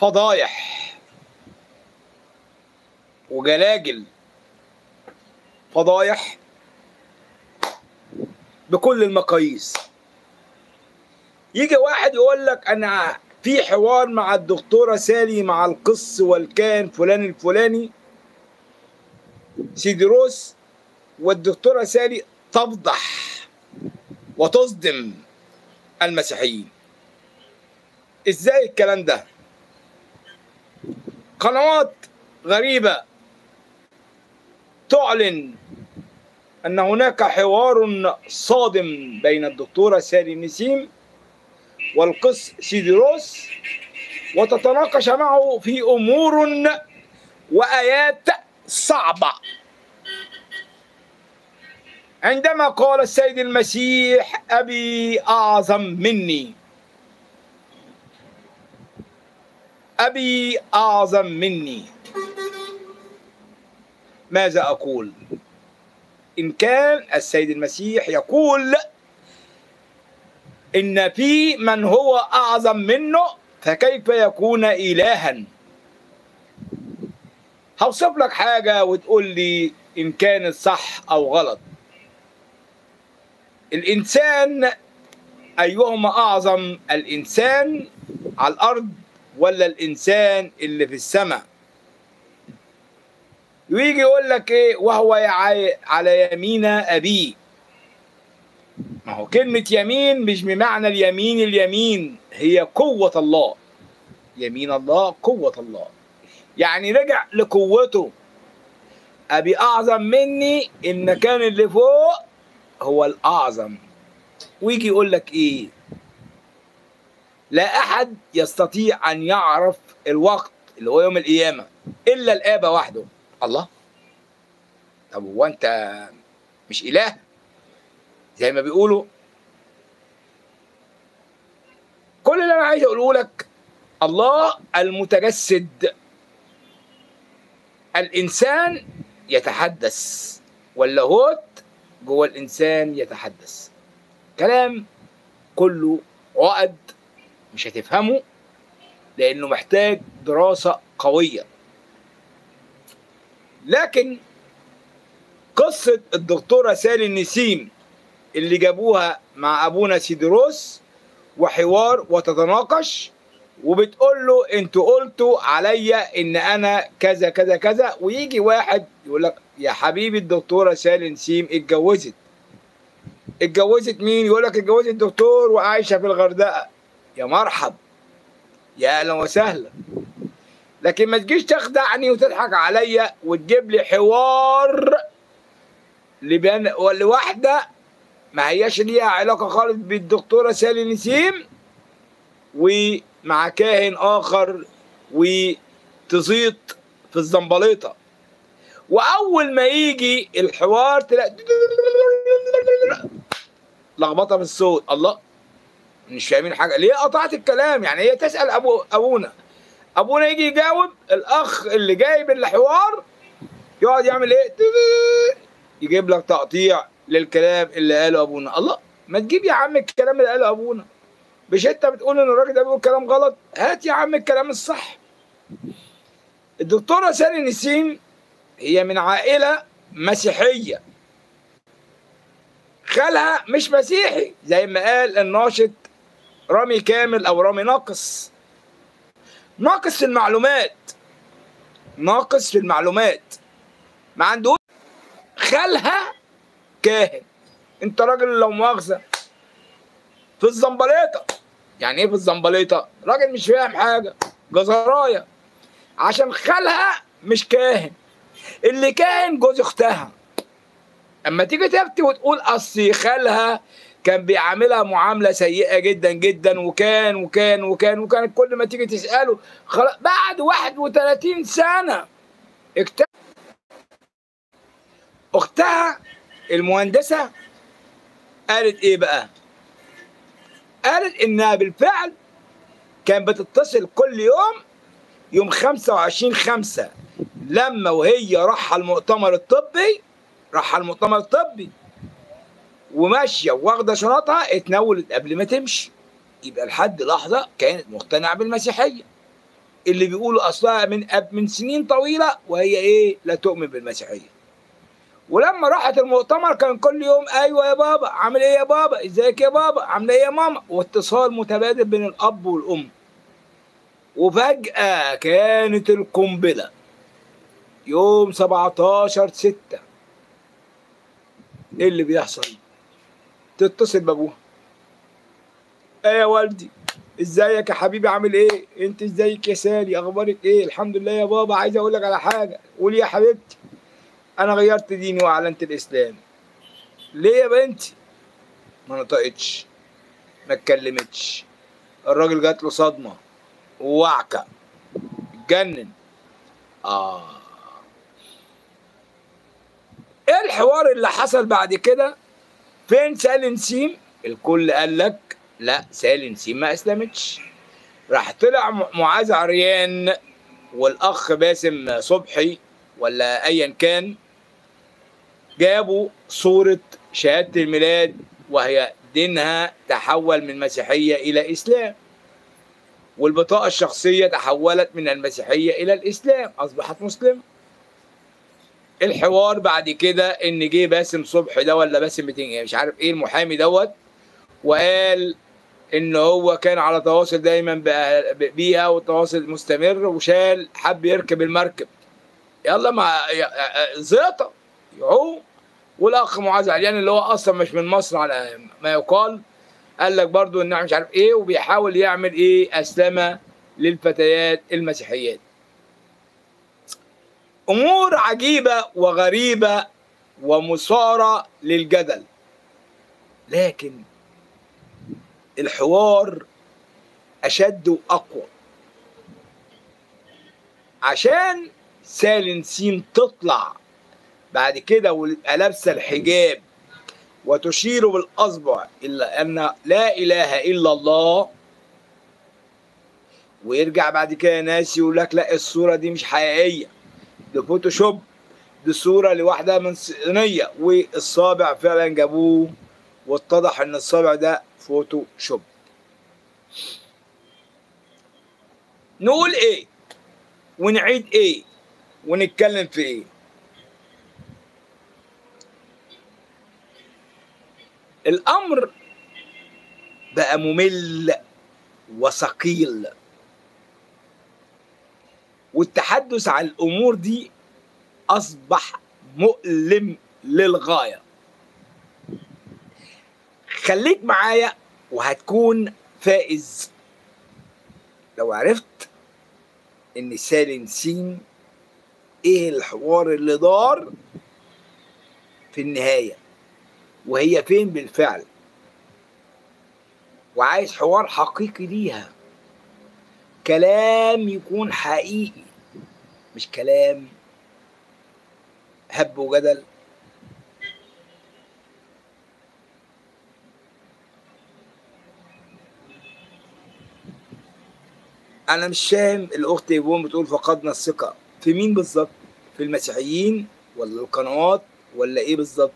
فضايح وجلاجل فضايح بكل المقاييس يجي واحد يقول لك انا في حوار مع الدكتوره سالي مع القس والكان فلان الفلاني سيدروس والدكتوره سالي تفضح وتصدم المسيحيين ازاي الكلام ده قنوات غريبه تعلن ان هناك حوار صادم بين الدكتوره سالي نسيم والقس سيدروس وتتناقش معه في امور وايات صعبه عندما قال السيد المسيح ابي اعظم مني ابي اعظم مني ماذا اقول ان كان السيد المسيح يقول ان في من هو اعظم منه فكيف يكون الها هوصف لك حاجه وتقول لي ان كانت صح او غلط الانسان ايهما اعظم الانسان على الارض ولا الانسان اللي في السماء ويجي يقول لك ايه وهو يع- على يمين ابيه ما هو كلمة يمين مش بمعنى اليمين اليمين هي قوة الله يمين الله قوة الله يعني رجع لقوته أبي أعظم مني إن كان اللي فوق هو الأعظم ويجي يقول لك إيه لا أحد يستطيع أن يعرف الوقت اللي هو يوم القيامة إلا الآب وحده الله طب هو أنت مش إله زي ما بيقولوا كل اللي انا عايز اقوله لك الله المتجسد الانسان يتحدث واللاهوت جوه الانسان يتحدث كلام كله عقد مش هتفهمه لانه محتاج دراسه قويه لكن قصه الدكتوره سالي النسيم اللي جابوها مع ابونا سيدروس وحوار وتتناقش وبتقول له انتوا قلتوا عليا ان انا كذا كذا كذا ويجي واحد يقول لك يا حبيبي الدكتوره سالي نسيم اتجوزت اتجوزت مين يقول لك اتجوزت الدكتور وعايشه في الغردقه يا مرحب يا اهلا وسهلا لكن ما تجيش تخدعني وتضحك عليا وتجيب لي حوار لبن... لواحده ما هياش ليها علاقه خالص بالدكتوره سالي نسيم ومع كاهن اخر وتزيط في الزنبليطه واول ما يجي الحوار تلاقي لخبطه في الصوت الله مش فاهمين حاجه ليه قطعت الكلام يعني هي تسال ابو ابونا ابونا يجي يجاوب الاخ اللي جايب الحوار يقعد يعمل ايه يجيب لك تقطيع للكلام اللي قاله ابونا الله ما تجيب يا عم الكلام اللي قاله ابونا مش انت بتقول ان الراجل ده بيقول كلام غلط هات يا عم الكلام الصح الدكتوره سالي نسيم هي من عائله مسيحيه خالها مش مسيحي زي ما قال الناشط رامي كامل او رامي ناقص ناقص في المعلومات ناقص في المعلومات ما عندوش خالها كاهن انت راجل لو مؤاخذه في الزنبليطه يعني ايه في الزنبليطه راجل مش فاهم حاجه جزرايه عشان خالها مش كاهن اللي كاهن جوز اختها اما تيجي تفتي وتقول اصل خالها كان بيعاملها معامله سيئه جدا جدا وكان وكان وكان وكان كل ما تيجي تساله خلاص بعد 31 سنه اكتشف اختها المهندسه قالت ايه بقى قالت انها بالفعل كانت بتتصل كل يوم يوم 25 5 لما وهي راح المؤتمر الطبي راح المؤتمر الطبي وماشيه واخده شنطها اتنولت قبل ما تمشي يبقى لحد لحظه كانت مقتنعه بالمسيحيه اللي بيقولوا اصلها من أب من سنين طويله وهي ايه لا تؤمن بالمسيحيه ولما راحت المؤتمر كان كل يوم ايوه يا بابا عامل ايه يا بابا ازيك يا بابا عامله ايه يا ماما واتصال متبادل بين الاب والام وفجاه كانت القنبله يوم 17 6 ايه اللي بيحصل تتصل بابوها ايه يا والدي ازيك يا حبيبي عامل ايه انت ازيك يا سالي اخبارك ايه الحمد لله يا بابا عايز اقول لك على حاجه قولي يا حبيبتي انا غيرت ديني واعلنت الاسلام ليه يا بنتي ما نطقتش ما اتكلمتش الراجل جات له صدمه ووعكه اتجنن اه ايه الحوار اللي حصل بعد كده فين سالي نسيم الكل قال لك لا سالي نسيم ما اسلمتش راح طلع م- معاذ عريان والاخ باسم صبحي ولا ايا كان جابوا صورة شهادة الميلاد وهي دينها تحول من مسيحية إلى إسلام والبطاقة الشخصية تحولت من المسيحية إلى الإسلام أصبحت مسلمة الحوار بعد كده إن جه باسم صبحي ده ولا باسم بتنج مش عارف إيه المحامي دوت وقال إن هو كان على تواصل دايما بأه- بيها وتواصل مستمر وشال حب يركب المركب يلا مع زيطة يعوم والاخ معاذ عليان اللي هو اصلا مش من مصر على ما يقال قال لك برضو ان مش عارف ايه وبيحاول يعمل ايه اسلمه للفتيات المسيحيات امور عجيبه وغريبه ومثاره للجدل لكن الحوار اشد واقوى عشان سالي سين تطلع بعد كده ويبقى لابسه الحجاب وتشير بالاصبع الا ان لا اله الا الله ويرجع بعد كده ناس يقول لك لا الصوره دي مش حقيقيه دي فوتوشوب دي صوره لواحده من صينيه والصابع فعلا جابوه واتضح ان الصابع ده فوتوشوب نقول ايه ونعيد ايه ونتكلم في ايه الامر بقى ممل وثقيل والتحدث عن الامور دي اصبح مؤلم للغايه خليك معايا وهتكون فائز لو عرفت ان سالم سين ايه الحوار اللي دار في النهايه وهي فين بالفعل وعايز حوار حقيقي ليها كلام يكون حقيقي مش كلام هب وجدل انا مش فاهم الاخت ايفون بتقول فقدنا الثقه في مين بالظبط في المسيحيين ولا القنوات ولا ايه بالظبط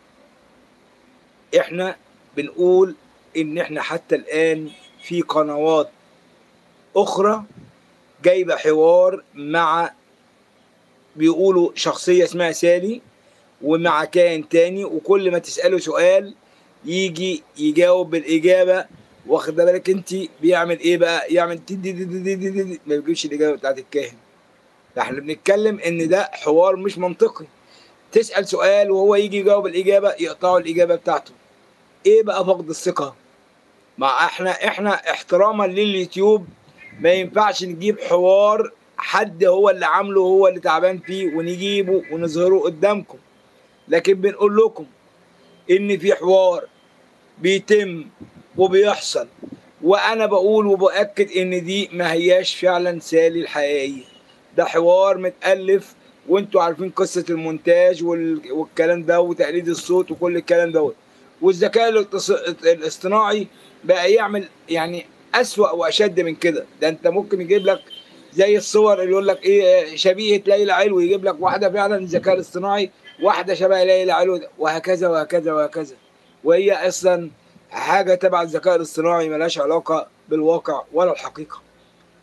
احنا بنقول ان احنا حتى الان في قنوات اخرى جايبه حوار مع بيقولوا شخصيه اسمها سالي ومع كائن تاني وكل ما تساله سؤال يجي يجاوب بالاجابه واخد بالك انت بيعمل ايه بقى يعمل تي دي دي دي دي دي دي ما بيجيبش الاجابه بتاعت الكاهن فاحنا بنتكلم ان ده حوار مش منطقي تسال سؤال وهو يجي يجاوب الاجابه يقطعوا الاجابه بتاعته ايه بقى فقد الثقه ما احنا احنا احتراما لليوتيوب ما ينفعش نجيب حوار حد هو اللي عامله هو اللي تعبان فيه ونجيبه ونظهره قدامكم لكن بنقول لكم ان في حوار بيتم وبيحصل وانا بقول وباكد ان دي ما هياش فعلا سالي الحقيقيه ده حوار متالف وانتوا عارفين قصه المونتاج وال... والكلام ده وتقليد الصوت وكل الكلام دوت والذكاء الاتص... الاصطناعي بقى يعمل يعني اسوأ واشد من كده ده انت ممكن يجيب لك زي الصور اللي يقول لك ايه شبيهه ليلى علوي يجيب لك واحده فعلا الذكاء الاصطناعي واحده شبه ليلى علوي وهكذا وهكذا وهكذا وهي اصلا حاجه تبع الذكاء الاصطناعي ملهاش علاقه بالواقع ولا الحقيقه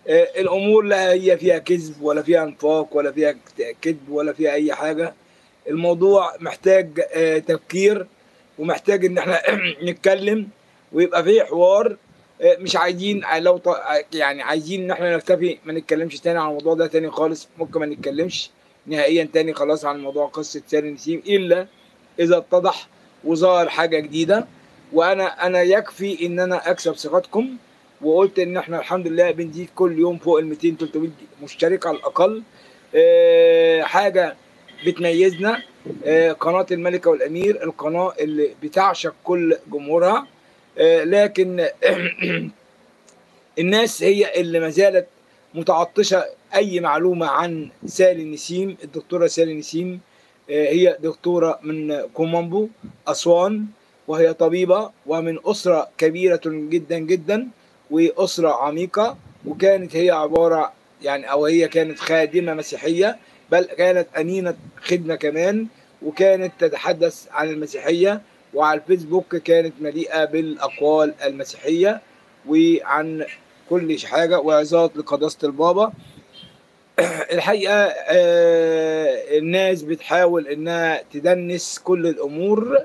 آه، الامور لا هي فيها كذب ولا فيها نفاق ولا فيها كذب ولا فيها اي حاجه الموضوع محتاج آه، تفكير ومحتاج ان احنا نتكلم ويبقى فيه حوار آه، مش عايزين لو ط- يعني عايزين ان احنا نكتفي ما نتكلمش تاني عن الموضوع ده تاني خالص ممكن ما نتكلمش نهائيا تاني خلاص عن موضوع قصه سالي نسيم الا اذا اتضح وظهر حاجه جديده وانا انا يكفي ان انا اكسب ثقتكم وقلت ان احنا الحمد لله بنزيد كل يوم فوق ال 200 300 مشترك على الاقل آه، حاجه بتميزنا آه، قناه الملكه والامير القناه اللي بتعشق كل جمهورها آه، لكن الناس هي اللي ما زالت متعطشه اي معلومه عن سالي نسيم الدكتوره سالي نسيم آه، هي دكتوره من كومامبو اسوان وهي طبيبه ومن اسره كبيره جدا جدا واسره عميقه وكانت هي عباره يعني او هي كانت خادمه مسيحيه بل كانت امينه خدمه كمان وكانت تتحدث عن المسيحيه وعلى الفيسبوك كانت مليئه بالاقوال المسيحيه وعن كل حاجه وعظات لقداسه البابا الحقيقه آه، الناس بتحاول انها تدنس كل الامور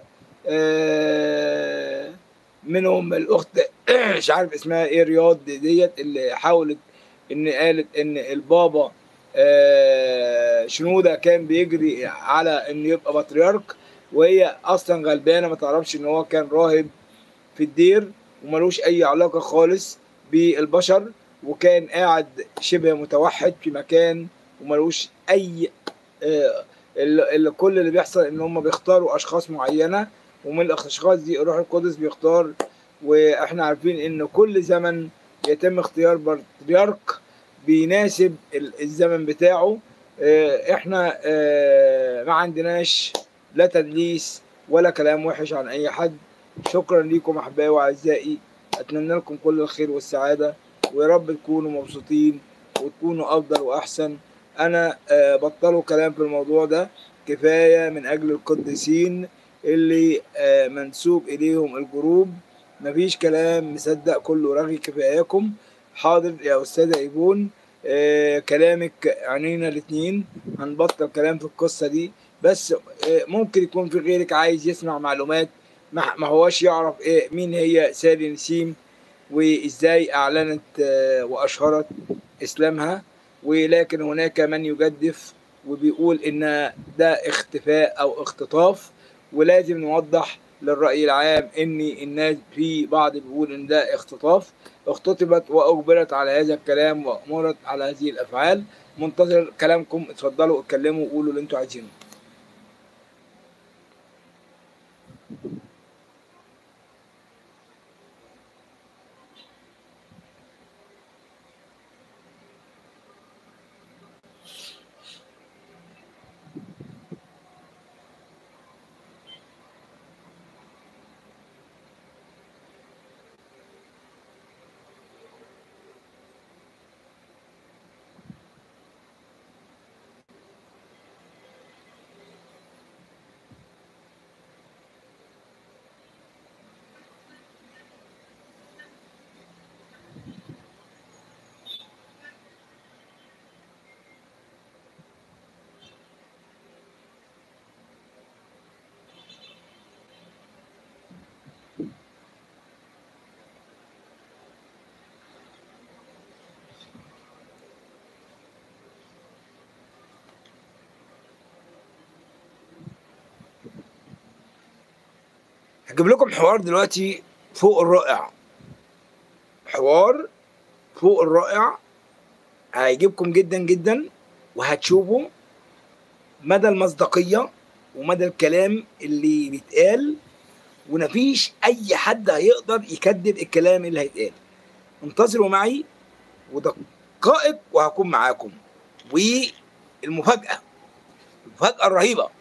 آه، منهم الاخت مش عارف اسمها ايه رياض ديت اللي حاولت ان قالت ان البابا آه، شنوده كان بيجري على ان يبقى بطريرك وهي اصلا غلبانه ما تعرفش ان هو كان راهب في الدير وملوش اي علاقه خالص بالبشر وكان قاعد شبه متوحد في مكان وملوش اي آه، ال- ال- كل اللي بيحصل ان هم بيختاروا اشخاص معينه ومن الاشخاص دي الروح القدس بيختار واحنا عارفين ان كل زمن يتم اختيار بطريرك بيناسب ال- الزمن بتاعه آه، احنا آه، ما عندناش لا تدليس ولا كلام وحش عن اي حد شكرا ليكم احبائي واعزائي اتمنى لكم كل الخير والسعاده ويا رب تكونوا مبسوطين وتكونوا افضل واحسن انا آه، بطلوا كلام في الموضوع ده كفايه من اجل القديسين اللي آه، منسوب اليهم الجروب مفيش كلام مصدق كله رغي كفاياكم حاضر يا استاذه ايبون آه كلامك عنينا الاتنين هنبطل كلام في القصه دي بس آه ممكن يكون في غيرك عايز يسمع معلومات ما ما هواش يعرف ايه مين هي سالي نسيم وازاي اعلنت آه واشهرت اسلامها ولكن هناك من يجدف وبيقول ان ده اختفاء او اختطاف ولازم نوضح للرأي العام ان الناس في بعض بيقول ان ده اختطاف اختطبت واجبرت على هذا الكلام وامرت على هذه الافعال منتظر كلامكم اتفضلوا اتكلموا وقولوا اللي انتوا عايزينه هجيب لكم حوار دلوقتي فوق الرائع حوار فوق الرائع هيعجبكم جدا جدا وهتشوفوا مدى المصداقية ومدى الكلام اللي بيتقال ومفيش أي حد هيقدر يكذب الكلام اللي هيتقال انتظروا معي ودقائق وهكون معاكم والمفاجأة المفاجأة الرهيبة